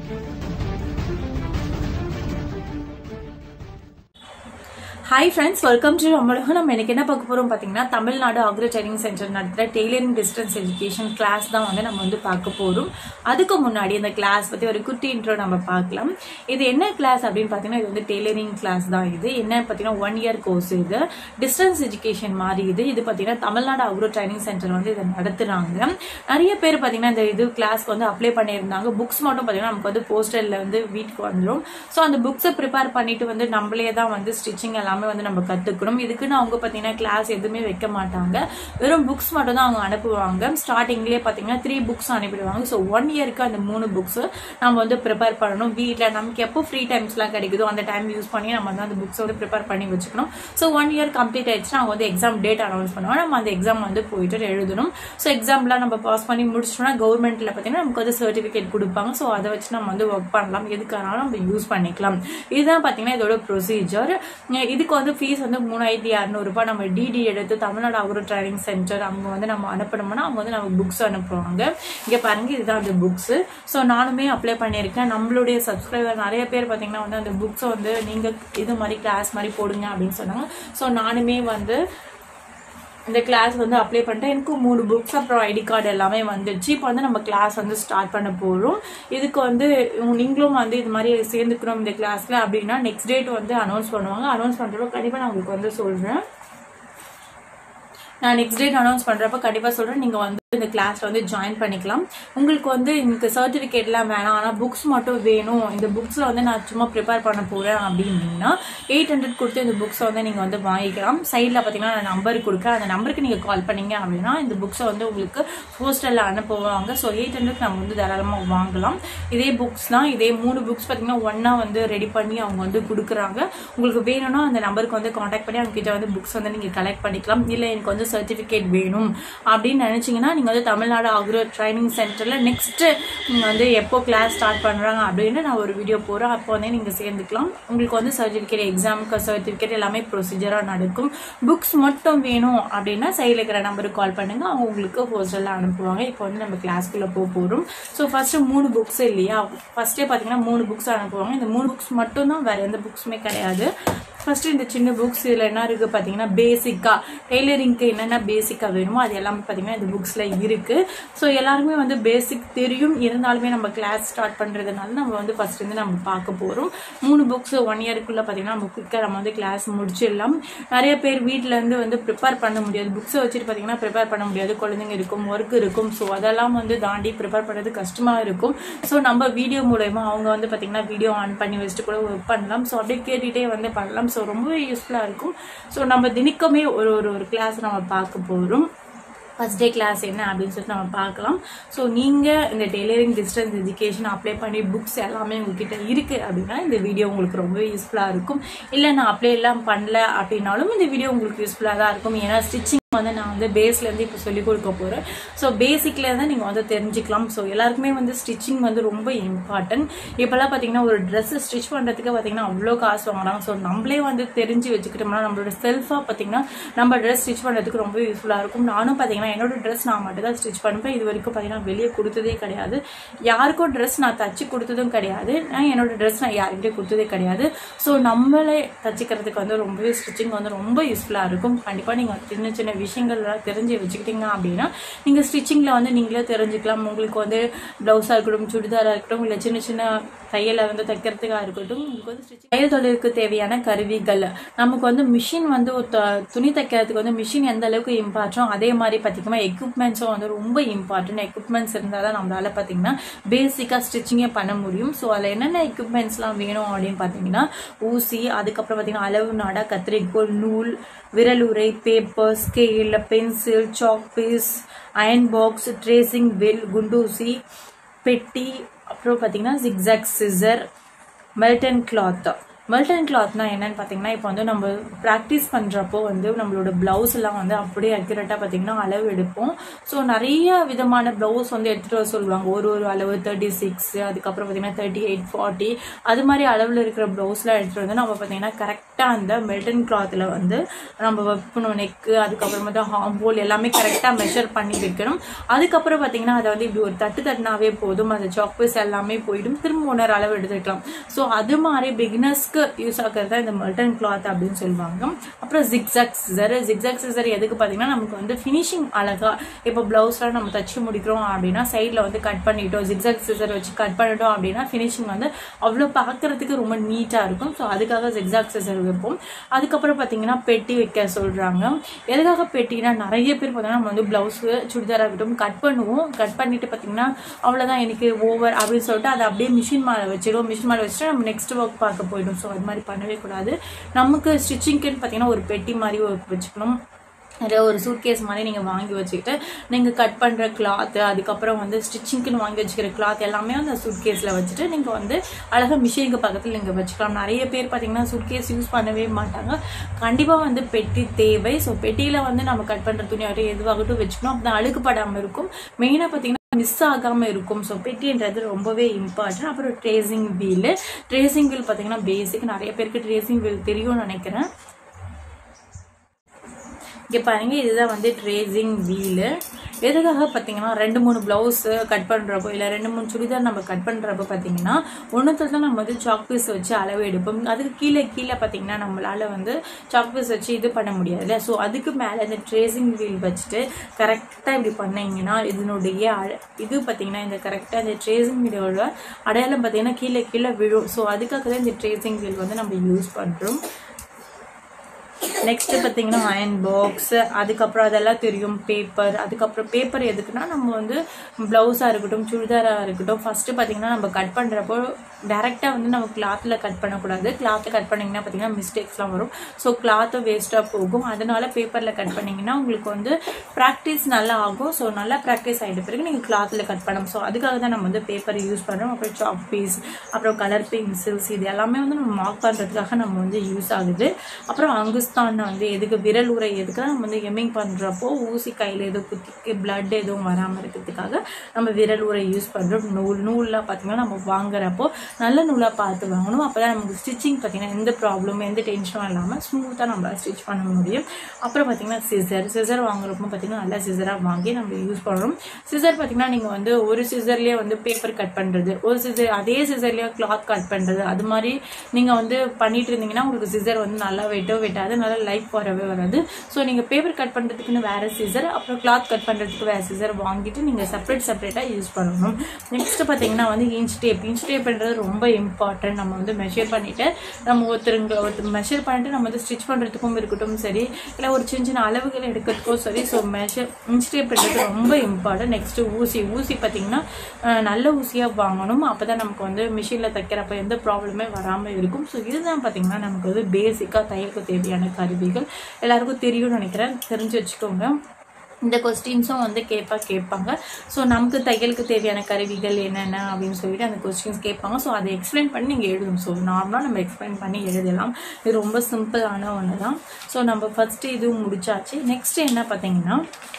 hi friends welcome to நம்மளுக்கு நம்ம எனக்கு என்ன பார்க்க போறோம் பார்த்தீங்கன்னா தமிழ்நாடு அக்ரோ ட்ரைனிங் சென்டர் நடத்துகிற டெய்லரிங் டிஸ்டன்ஸ் எஜுகேஷன் கிளாஸ் தான் வந்து நம்ம வந்து பார்க்க போறோம் அதுக்கு முன்னாடி இந்த கிளாஸ் பற்றி ஒரு குட்டி இன்ட்ரோ நம்ம பார்க்கலாம் இது என்ன கிளாஸ் அப்படின்னு பார்த்தீங்கன்னா இது வந்து டெய்லரிங் கிளாஸ் தான் இது என்ன பார்த்தீங்கன்னா ஒன் இயர் கோர்ஸ் இது டிஸ்டன்ஸ் எஜுகேஷன் மாதிரி இது இது பார்த்தீங்கன்னா தமிழ்நாடு அக்ரோ ட்ரைனிங் சென்டர் வந்து இதை நடத்துறாங்க நிறைய பேர் பார்த்தீங்கன்னா இந்த இது கிளாஸ்க்கு வந்து அப்ளை பண்ணியிருந்தாங்க புக்ஸ் மட்டும் பார்த்தீங்கன்னா நமக்கு வந்து போஸ்டரில் வந்து வீட்டுக்கு வந்துடும் ஸோ அந்த புக்ஸை ப்ரிப்பேர் பண்ணிட்டு வந்து நம்மளே தான் வந்து ஸ்டிச்சிங் எல்லாமே வந்து நம்ம கற்றுக்கணும் இதுக்குன்னு அவங்க பார்த்தீங்கன்னா கிளாஸ் எதுவுமே வைக்க மாட்டாங்க வெறும் புக்ஸ் மட்டும் தான் அவங்க அனுப்புவாங்க ஸ்டார்டிங்லேயே பார்த்தீங்கன்னா த்ரீ புக்ஸ் அனுப்பிடுவாங்க ஸோ ஒன் இயருக்கு அந்த மூணு புக்ஸ் நம்ம வந்து ப்ரிப்பேர் பண்ணணும் வீட்டில் நமக்கு எப்போ ஃப்ரீ டைம்ஸ்லாம் கிடைக்குதோ அந்த டைம் யூஸ் பண்ணி நம்ம வந்து அந்த புக்ஸ் வந்து ப்ரிப்பேர் பண்ணி வச்சுக்கணும் ஸோ ஒன் இயர் கம்ப்ளீட் ஆயிடுச்சுன்னா அவங்க வந்து எக்ஸாம் டேட் அனௌன்ஸ் பண்ணுவாங்க நம்ம அந்த எக்ஸாம் வந்து போயிட்டு எழுதணும் ஸோ எக்ஸாம்லாம் நம்ம பாஸ் பண்ணி முடிச்சிட்டோம்னா கவர்மெண்ட்ல பார்த்தீங்கன்னா நமக்கு வந்து சர்டிஃபிகேட் கொடுப்பாங்க ஸோ அதை வச்சு நம்ம வந்து ஒர்க் பண்ணலாம் எதுக்கானாலும் நம்ம யூஸ் பண்ணிக்கலாம் இதுதான் பார்த்தீங்கன்னா இதோட ப்ரொசீஜர் இதுக்கு வந்து ஃபீஸ் வந்து மூணாயிரத்தி இரநூறுபா நம்ம டிடி எடுத்து தமிழ்நாடு அக்ரோ ட்ரைனிங் சென்டர் அவங்க வந்து நம்ம அனுப்பணும்னா அவங்க வந்து நமக்கு புக்ஸ் அனுப்புவாங்க இங்கே பாருங்க இதுதான் அந்த புக்ஸ் ஸோ நானுமே அப்ளை பண்ணியிருக்கேன் நம்மளுடைய சப்ஸ்கிரைபர் நிறைய பேர் பார்த்தீங்கன்னா வந்து அந்த புக்ஸை வந்து நீங்கள் இது மாதிரி கிளாஸ் மாதிரி போடுங்க அப்படின்னு சொன்னாங்க ஸோ நானுமே வந்து இந்த கிளாஸ் வந்து அப்ளை பண்ணிட்டேன் எனக்கு மூணு புக்ஸ் அப்புறம் ஐடி கார்டு எல்லாமே வந்துடுச்சு இப்போ வந்து நம்ம கிளாஸ் வந்து ஸ்டார்ட் பண்ண போகிறோம் இதுக்கு வந்து நீங்களும் வந்து இது மாதிரி சேர்ந்துக்கணும் இந்த கிளாஸில் அப்படின்னா நெக்ஸ்ட் டேட் வந்து அனௌன்ஸ் பண்ணுவாங்க அனௌன்ஸ் பண்ணுறப்ப கண்டிப்பாக நான் உங்களுக்கு வந்து சொல்கிறேன் நான் நெக்ஸ்ட் டேட் அனௌன்ஸ் பண்ணுறப்ப கண்டிப்பாக சொல்கிறேன் நீங்கள் வந்து இந்த கிளாஸ்ல வந்து ஜாயின் பண்ணிக்கலாம் உங்களுக்கு வந்து எனக்கு சர்டிஃபிகேட்லாம் வேணாம் ஆனால் புக்ஸ் மட்டும் வேணும் இந்த புக்ஸில் வந்து நான் சும்மா ப்ரிப்பேர் பண்ண போகிறேன் அப்படின்னா எயிட் ஹண்ட்ரட் கொடுத்து இந்த புக்ஸை வந்து நீங்கள் வந்து வாங்கிக்கலாம் சைடில் பார்த்தீங்கன்னா நான் நம்பர் கொடுக்குறேன் அந்த நம்பருக்கு நீங்கள் கால் பண்ணீங்க அப்படின்னா இந்த புக்ஸை வந்து உங்களுக்கு போஸ்டரில் அனுப்புவாங்க ஸோ எயிட் ஹண்ட்ரட் நம்ம வந்து தாராளமாக வாங்கலாம் இதே புக்ஸ் தான் இதே மூணு புக்ஸ் பார்த்தீங்கன்னா ஒன்றா வந்து ரெடி பண்ணி அவங்க வந்து கொடுக்குறாங்க உங்களுக்கு வேணும்னா அந்த நம்பருக்கு வந்து காண்டாக்ட் பண்ணி அவங்க கிட்ட வந்து புக்ஸ் வந்து நீங்கள் கலெக்ட் பண்ணிக்கலாம் இல்லை எனக்கு வந்து சர்டிஃபிகேட் வேணும் அப்படின்னு நினச்சிங்கன்னா நீங்கள் வந்து தமிழ்நாடு அக்ரோ ட்ரைனிங் சென்டரில் நெக்ஸ்ட்டு வந்து எப்போ கிளாஸ் ஸ்டார்ட் பண்ணுறாங்க அப்படின்னு நான் ஒரு வீடியோ போகிறேன் அப்போ வந்து நீங்கள் சேர்ந்துக்கலாம் உங்களுக்கு வந்து சர்டிஃபிகேட் எக்ஸாமுக்கு சர்டிஃபிகேட் எல்லாமே ப்ரொசீஜராக நடக்கும் புக்ஸ் மட்டும் வேணும் அப்படின்னா சைடில் இருக்கிற நம்பருக்கு கால் பண்ணுங்க அவங்க உங்களுக்கு ஹோஸ்டலில் அனுப்புவாங்க இப்போ வந்து நம்ம கிளாஸ்க்குள்ளே போக போகிறோம் ஸோ ஃபஸ்ட்டு மூணு புக்ஸ் இல்லையா ஃபஸ்ட்டே பார்த்தீங்கன்னா மூணு புக்ஸ் அனுப்புவாங்க இந்த மூணு புக்ஸ் மட்டும் தான் வேறு எந்த புக்ஸுமே கிடையாது ஃபர்ஸ்ட் இந்த சின்ன புக்ஸ் இதில் என்ன இருக்கு பார்த்தீங்கன்னா பேசிக்காக டெய்லரிங்க்கு என்னென்ன பேசிக்காக வேணுமோ அது எல்லாமே பார்த்தீங்கன்னா இந்த புக்ஸில் இருக்கு ஸோ எல்லாருமே வந்து பேசிக் தெரியும் இருந்தாலுமே நம்ம கிளாஸ் ஸ்டார்ட் பண்ணுறதுனால நம்ம வந்து ஃபர்ஸ்ட் வந்து நம்ம பார்க்க போகிறோம் மூணு புக்ஸ் ஒன் இயருக்குள்ள பார்த்தீங்கன்னா நம்ம குயிக்காக நம்ம வந்து கிளாஸ் முடிச்சிடலாம் நிறைய பேர் வீட்டிலேருந்து வந்து ப்ரிப்பேர் பண்ண முடியாது புக்ஸை வச்சுட்டு பார்த்தீங்கன்னா ப்ரிப்பேர் பண்ண முடியாது குழந்தைங்க இருக்கும் ஒர்க் இருக்கும் ஸோ அதெல்லாம் வந்து தாண்டி ப்ரிப்பேர் பண்ணுறது கஷ்டமாக இருக்கும் ஸோ நம்ம வீடியோ மூலயமா அவங்க வந்து பார்த்தீங்கன்னா வீடியோ ஆன் பண்ணி வச்சுட்டு கூட ஒர்க் பண்ணலாம் ஸோ அப்படியே கேட்டுகிட்டே வந்து பண்ணலாம் ஸோ ரொம்பவே யூஸ்ஃபுல்லாக இருக்கும் ஸோ நம்ம தினிக்குமே ஒரு ஒரு ஒரு கிளாஸ் நம்ம பார்க்க போகிறோம் ஃபஸ்ட் டே கிளாஸ் என்ன அப்படின்னு சொல்லிட்டு நம்ம பார்க்கலாம் ஸோ நீங்கள் இந்த டெய்லரிங் டிஸ்டன்ஸ் எஜுகேஷன் அப்ளை பண்ணி புக்ஸ் எல்லாமே உங்ககிட்ட இருக்குது அப்படின்னா இந்த வீடியோ உங்களுக்கு ரொம்பவே யூஸ்ஃபுல்லாக இருக்கும் இல்லை நான் அப்ளை எல்லாம் பண்ணல அப்படின்னாலும் இந்த வீடியோ உங்களுக்கு யூஸ்ஃபுல்லாக தான் இருக்கும் ஏன்னா ஸ்டிச்சிங் வந்து நான் வந்து பேஸ்லேருந்து இப்போ சொல்லிக் கொடுக்க போகிறேன் ஸோ பேசிக்லேருந்து நீங்கள் வந்து தெரிஞ்சுக்கலாம் ஸோ எல்லாருக்குமே வந்து ஸ்டிச்சிங் வந்து ரொம்ப இம்பார்ட்டன்ட் இப்போல்லாம் பார்த்தீங்கன்னா ஒரு ட்ரெஸ் ஸ்டிச் பண்ணுறதுக்கு பார்த்தீங்கன்னா அவ்வளோ காசு வாங்குறாங்க ஸோ நம்மளே வந்து தெரிஞ்சு வச்சுக்கிட்டோம்னா நம்மளோட செல்ஃபாக பார்த்தீங்கன்னா நம்ம ட்ரெஸ் ஸ்டிச் பண்ணுறதுக்கு ரொம்ப யூஸ்ஃபுல்லாக இருக்கும் நானும் பார்த்தீங்கன்னா என்னோட ட்ரெஸ் நான் மட்டும் தான் ஸ்டிச் பண்ணுவேன் இது வரைக்கும் பார்த்தீங்கன்னா வெளியே கொடுத்ததே கிடையாது யாருக்கும் ட்ரெஸ் நான் தச்சு கொடுத்ததும் கிடையாது நான் என்னோட ட்ரெஸ் நான் யாருக்கிட்டே கொடுத்ததே கிடையாது ஸோ நம்மளே தச்சுக்கிறதுக்கு வந்து ரொம்பவே ஸ்டிச்சிங் வந்து ரொம்ப யூஸ்ஃபுல்லாக இருக்கும் கண்டிப்பாக நீங்கள் சின்ன சின்ன விஷயங்கள்லாம் தெரிஞ்சு வச்சுக்கிட்டீங்க அப்படின்னா நீங்கள் ஸ்டிச்சிங்கில் வந்து நீங்களே தெரிஞ்சுக்கலாம் உங்களுக்கு வந்து ப்ளவுஸாக இருக்கட்டும் சுடிதாராக இருக்கட்டும் இல்லை சின்ன சின்ன தையலை வந்து தைக்கிறதுக்காக இருக்கட்டும் உங்களுக்கு வந்து ஸ்டிச்சிங் தையல் தொழிலுக்கு தேவையான கருவிகள் நமக்கு வந்து மிஷின் வந்து ஒரு த- துணி தைக்கிறதுக்கு வந்து மிஷின் எந்த அளவுக்கு இம்பார்ட்டோ அதே மாதிரி பார்த்தீங்கன்னா எக்யூப்மெண்ட்ஸும் வந்து ரொம்ப இம்பார்ட்டன்ட் எக்யூப்மெண்ட்ஸ் இருந்தால் தான் நம்மளால பார்த்தீங்கன்னா பேசிக்காக ஸ்டிச்சிங்கே பண்ண முடியும் ஸோ அதில் என்னென்ன எக்யூப்மெண்ட்ஸ்லாம் வேணும் அப்படின்னு பார்த்தீங்கன்னா ஊசி அதுக்கப்புறம் பார்த்தீங்கன்னா அளவு நாடா கத்திரிக்கோல் நூல் விரலுரை paper scale pencil chalk piece iron box tracing wheel குண்டூசி பெட்டி அப்புறம் பார்த்தீங்கன்னா zigzag scissor melton cloth melton கிளாத்னா என்னன்னு பார்த்தீங்கன்னா இப்போ வந்து நம்ம ப்ராக்டிஸ் பண்ணுறப்போ வந்து நம்மளோட ப்ளவுஸ் எல்லாம் வந்து அப்படியே அக்யூரேட்டாக பார்த்தீங்கன்னா அளவு எடுப்போம் ஸோ நிறைய விதமான ப்ளவுஸ் வந்து எடுத்துகிட்டு வர சொல்லுவாங்க ஒரு ஒரு அளவு தேர்ட்டி சிக்ஸ் அதுக்கப்புறம் பார்த்தீங்கன்னா தேர்ட்டி எயிட் ஃபார்ட்டி அது மாதிரி அளவில் இருக்கிற ப்ளவுஸ்லாம் எடுத்துகிட்டு வந்து நம்ம பார்த்தீங்கன்னா கரெக்டாக அந்த மெல்டன் கிளாத்தில் வந்து நம்ம வைக்கணும் நெக்கு அதுக்கப்புறமா தான் ஹாம்போல் எல்லாமே கரெக்டாக மெஷர் பண்ணி வைக்கணும் அதுக்கப்புறம் பார்த்தீங்கன்னா அதை வந்து இப்படி ஒரு தட்டு தட்டினாவே போதும் அந்த சாக்பீஸ் எல்லாமே போயிடும் திரும்ப ஒன்றரை அளவு எடுத்துக்கலாம் ஸோ அது மாதிரி பிகினர்ஸ்க்கு யூஸ் ஆகிறது தான் இந்த மெல்டன் கிளாத் அப்படின்னு சொல்லுவாங்க அப்புறம் ஜிக்ஸாக் சிசர் ஜிக்ஸாக் சிசர் எதுக்கு பார்த்தீங்கன்னா நமக்கு வந்து ஃபினிஷிங் அழகா இப்போ ப்ளவுஸ்லாம் நம்ம தச்சு முடிக்கிறோம் அப்படின்னா சைடில் வந்து கட் பண்ணிட்டோம் ஜிக்ஸாக் சிசர் வச்சு கட் பண்ணிட்டோம் அப்படின்னா ஃபினிஷிங் வந்து அவ்வளோ பார்க்கறதுக்கு ரொம்ப நீட்டாக இருக்கும் ஸோ அதுக்காக ஜிக்ஸாக் சிசர் வைப்போம் அதுக்கப்புறம் பார்த்தீங்கன்னா பெட்டி வைக்க சொல்கிறாங்க எதுக்காக பெட்டினா நிறைய பேர் பார்த்தீங்கன்னா நம்ம வந்து ப்ளவுஸு சுடிதார் ஆகட்டும் கட் பண்ணுவோம் கட் பண்ணிட்டு பார்த்தீங்கன்னா அவ்வளோதான் எனக்கு ஓவர் அப்படின்னு சொல்லிட்டு அதை அப்படியே மிஷின் மேலே வச்சிடும் மிஷின் மேலே வச்சுட்டு நம்ம நெக்ஸ்ட் ஒர்க் பார்க்க போயிடும் ஸோ அது மாதிரி பண்ணவே கூடாது நமக்கு ஸ்டிச்சிங்க்குன்னு பார்த்தீங்கன்னா ஒரு பெட்டி மாதிரி ஒரு வச்சுக்கணும் நிறைய ஒரு சூட்கேஸ் மாதிரி நீங்கள் வாங்கி வச்சுக்கிட்டு நீங்கள் கட் பண்ணுற கிளாத்து அதுக்கப்புறம் வந்து ஸ்டிச்சிங்க்குன்னு வாங்கி வச்சுக்கிற கிளாத் எல்லாமே அந்த சூட்கேஸில் வச்சுட்டு நீங்கள் வந்து அழகாக மிஷினுக்கு பக்கத்தில் நீங்கள் வச்சுக்கலாம் நிறைய பேர் பார்த்தீங்கன்னா சூட்கேஸ் யூஸ் பண்ணவே மாட்டாங்க கண்டிப்பாக வந்து பெட்டி தேவை ஸோ பெட்டியில் வந்து நம்ம கட் பண்ணுற துணி ஆகட்டும் எதுவாகட்டும் வச்சுக்கணும் அப்போ அழுக்குப்படாமல் இருக்கும் மெயினாக பார்த்தீங்கன்னா மிஸ் ஆகாமல் இருக்கும் ஸோ பெட்டின்றது ரொம்பவே இம்பார்ட்டன்ட் அப்புறம் ட்ரேசிங் வீல் ட்ரேசிங் வீல் பார்த்தீங்கன்னா பேசிக் நிறைய பேருக்கு ட்ரேசிங் வீல் தெரியும்னு நினைக்கிறேன் இங்கே பாருங்க இதுதான் வந்து ட்ரேசிங் வீலு எதுக்காக பார்த்தீங்கன்னா ரெண்டு மூணு ப்ளவுஸு கட் பண்ணுறப்போ இல்லை ரெண்டு மூணு சுடிதார் நம்ம கட் பண்ணுறப்போ பார்த்தீங்கன்னா ஒன்றுத்துல தான் நம்ம வந்து சாக் பீஸ் வச்சு அளவு எடுப்போம் அதுக்கு கீழே கீழே பார்த்தீங்கன்னா நம்மளால வந்து சாக் பீஸ் வச்சு இது பண்ண முடியாதுல்ல ஸோ அதுக்கு மேலே இந்த ட்ரேசிங் வீல் வச்சுட்டு கரெக்டாக இப்படி பண்ணீங்கன்னா இதனுடைய அழ- இது பார்த்தீங்கன்னா இந்த கரெக்டாக இந்த ட்ரேசிங் வீலோட அடையாளம் பார்த்தீங்கன்னா கீழே கீழே விழும் ஸோ அதுக்காக தான் இந்த ட்ரேசிங் வீல் வந்து நம்ம யூஸ் பண்ணுறோம் நெக்ஸ்ட் பார்த்தீங்கன்னா அயன் பாக்ஸ் அதுக்கப்புறம் அதெல்லாம் தெரியும் பேப்பர் அதுக்கப்புறம் பேப்பர் எதுக்குன்னா நம்ம வந்து ப்ளவுஸாக இருக்கட்டும் சுடிதாராக இருக்கட்டும் ஃபர்ஸ்ட் பார்த்தீங்கன்னா நம்ம கட் பண்ணுறப்போ டேரெக்டாக வந்து நம்ம கிளாத்தில் கட் பண்ணக்கூடாது கிளாத்தை கட் பண்ணிங்கன்னா பார்த்தீங்கன்னா மிஸ்டேக்ஸ்லாம் வரும் ஸோ கிளாத்தும் வேஸ்ட்டாக போகும் அதனால பேப்பரில் கட் பண்ணிங்கன்னா உங்களுக்கு வந்து ப்ராக்டிஸ் நல்லா ஆகும் ஸோ நல்லா ப்ராக்டிஸ் ஆகிட்ட பிறகு நீங்கள் கிளாத்தில் கட் பண்ணணும் ஸோ அதுக்காக தான் நம்ம வந்து பேப்பர் யூஸ் பண்ணுறோம் அப்புறம் சாக் பீஸ் அப்புறம் கலர் பென்சில்ஸ் இது எல்லாமே வந்து நம்ம மார்க் பண்ணுறதுக்காக நம்ம வந்து யூஸ் ஆகுது அப்புறம் அங்குஸ்தான் வந்து எதுக்கு விரல் உரை எதுக்கு நம்ம வந்து எம்மிங் பண்ணுறப்போ ஊசி கையில் எதுவும் குத்திக்கு பிளட் எதுவும் வராமல் இருக்கிறதுக்காக நம்ம விரல் உரை யூஸ் பண்ணுறோம் நூல் நூல்லாம் பார்த்தீங்கன்னா நம்ம வாங்குறப்போ நல்ல நூலாக பார்த்து வாங்கணும் அப்போ தான் நமக்கு ஸ்டிச்சிங் பார்த்தீங்கன்னா எந்த ப்ராப்ளமும் எந்த டென்ஷனும் இல்லாமல் ஸ்மூத்தாக நம்மளால் ஸ்டிச் பண்ண முடியும் அப்புறம் பார்த்தீங்கன்னா சிசர் சிசர் வாங்குறப்போ பார்த்தீங்கன்னா நல்லா சிசராக வாங்கி நம்ம யூஸ் பண்ணுறோம் சிசர் பார்த்தீங்கன்னா நீங்கள் வந்து ஒரு சிசர்லேயே வந்து பேப்பர் கட் பண்ணுறது ஒரு சிசர் அதே சிசர்லேயே கிளாத் கட் பண்ணுறது அது மாதிரி நீங்கள் வந்து பண்ணிட்டு இருந்தீங்கன்னா உங்களுக்கு சிசர் வந்து நல்லா வெட்டோ வெட்டாது நல்லா லைஃப் வரவே வராது ஸோ நீங்கள் பேப்பர் கட் பண்ணுறதுக்குன்னு வேறு சிசர் அப்புறம் கிளாத் கட் பண்ணுறதுக்கு வேறு சிசர் வாங்கிட்டு நீங்கள் செப்பரேட் செப்பரேட்டாக யூஸ் பண்ணணும் நெக்ஸ்ட் பார்த்தீங்கன்னா வந்து இன்ச் டேப் இன்ச் டேப்ன்றது ரொம்ப இம்பார்ட்டன்ட் நம்ம வந்து மெஷர் பண்ணிட்டு நம்ம ஒருத்தருங்க ஒருத்தர் மெஷர் பண்ணிட்டு நம்ம வந்து ஸ்டிச் பண்ணுறதுக்கும் இருக்கட்டும் சரி இல்லை ஒரு சின்ன சின்ன அளவுகள் எடுக்கிறதுக்கும் சரி ஸோ மெஷர் இன்ச் டேப்ன்றது ரொம்ப இம்பார்ட்டன்ட் நெக்ஸ்ட் ஊசி ஊசி பார்த்தீங்கன்னா அஹ், நல்ல ஊசியாக வாங்கணும் அப்போ தான் நமக்கு வந்து மிஷினில் தைக்கிறப்ப எந்த ப்ராப்ளமே வராமல் இருக்கும் ஸோ இதுதான் பார்த்தீங்கன்னா நமக்கு வந்து பேசிக்காக தையலுக்கு தேவையான கருவிகள் எல்லாருக்கும் தெரியும்னு நினைக்கிறேன் தெரிஞ்சு வச்சுக்கோங்க இந்த கொஸ்டின்ஸும் வந்து கேட்பா கேட்பாங்க ஸோ நமக்கு தையலுக்கு தேவையான கருவிகள் என்னென்ன அப்படின்னு சொல்லிட்டு அந்த கொஸ்டின்ஸ் கேட்பாங்க ஸோ அதை எக்ஸ்பிளைன் பண்ணி நீங்கள் எழுதணும் ஸோ நார்மலாக நம்ம எக்ஸ்பிளைன் பண்ணி எழுதலாம் இது ரொம்ப சிம்பிளான ஒன்று தான் ஸோ நம்ம ஃபஸ்ட்டு இது முடிச்சாச்சு நெக்ஸ்ட் என்ன பார்த்தீங்கன்னா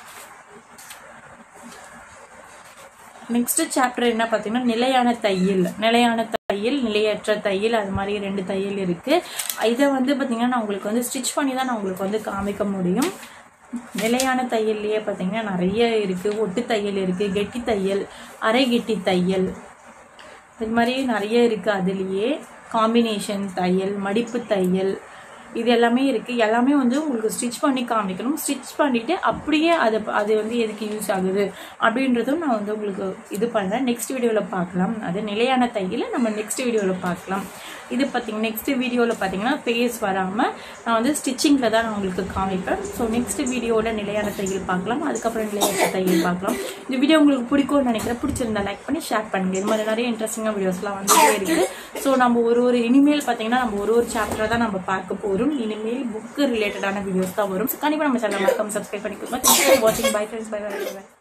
நெக்ஸ்ட் சாப்டர் என்ன பார்த்தீங்கன்னா நிலையான தையல் நிலையான தையல் நிலையற்ற தையல் அது மாதிரி ரெண்டு தையல் இருக்கு இதை வந்து பார்த்தீங்கன்னா நான் உங்களுக்கு வந்து ஸ்டிச் பண்ணி தான் நான் உங்களுக்கு வந்து காமிக்க முடியும் நிலையான தையல்லையே பார்த்தீங்கன்னா நிறைய இருக்கு ஒட்டு தையல் இருக்கு கெட்டி தையல் அரை கெட்டி தையல் இது மாதிரி நிறைய இருக்கு அதுலேயே காம்பினேஷன் தையல் மடிப்பு தையல் இது எல்லாமே இருக்கு எல்லாமே வந்து உங்களுக்கு ஸ்டிச் பண்ணி காமிக்கணும் ஸ்டிச் பண்ணிட்டு அப்படியே அது அது வந்து எதுக்கு யூஸ் ஆகுது அப்படின்றதும் நான் வந்து உங்களுக்கு இது பண்ணுறேன் நெக்ஸ்ட் வீடியோவில் பார்க்கலாம் அது நிலையான தையலை நம்ம நெக்ஸ்ட் வீடியோவில் பார்க்கலாம் இது பார்த்தீங்க நெக்ஸ்ட் வீடியோவில் பார்த்தீங்கன்னா ஃபேஸ் வராமல் நான் வந்து ஸ்டிச்சிங்கில் தான் நான் உங்களுக்கு காமிப்பேன் ஸோ நெக்ஸ்ட் வீடியோவில் நிலையான தையல் பார்க்கலாம் அதுக்கப்புறம் நிலையற்ற தையல் பார்க்கலாம் இந்த வீடியோ உங்களுக்கு பிடிக்கும்னு நினைக்கிறேன் பிடிச்சிருந்தா லைக் பண்ணி ஷேர் பண்ணுங்க இது மாதிரி நிறைய இன்ட்ரெஸ்டிங்காக வீடியோஸ்லாம் வந்துட்டே இருக்குது ஸோ நம்ம ஒரு ஒரு இனிமேல் பார்த்தீங்கன்னா நம்ம ஒரு ஒரு சாப்டரை தான் நம்ம பார்க்க போகிறோம் இனிமேல் புக்கு ரிலேட்டடான வீடியோஸ் தான் வரும் ஸோ கண்டிப்பாக நம்ம சேனல் மறக்காம சப்ஸ்கிரைப் பண்ணிக்கோங்க தேங்க்ஸ் ஃபார் வாட்சிங் பை ஃப்ரெண்ட்ஸ் பை பை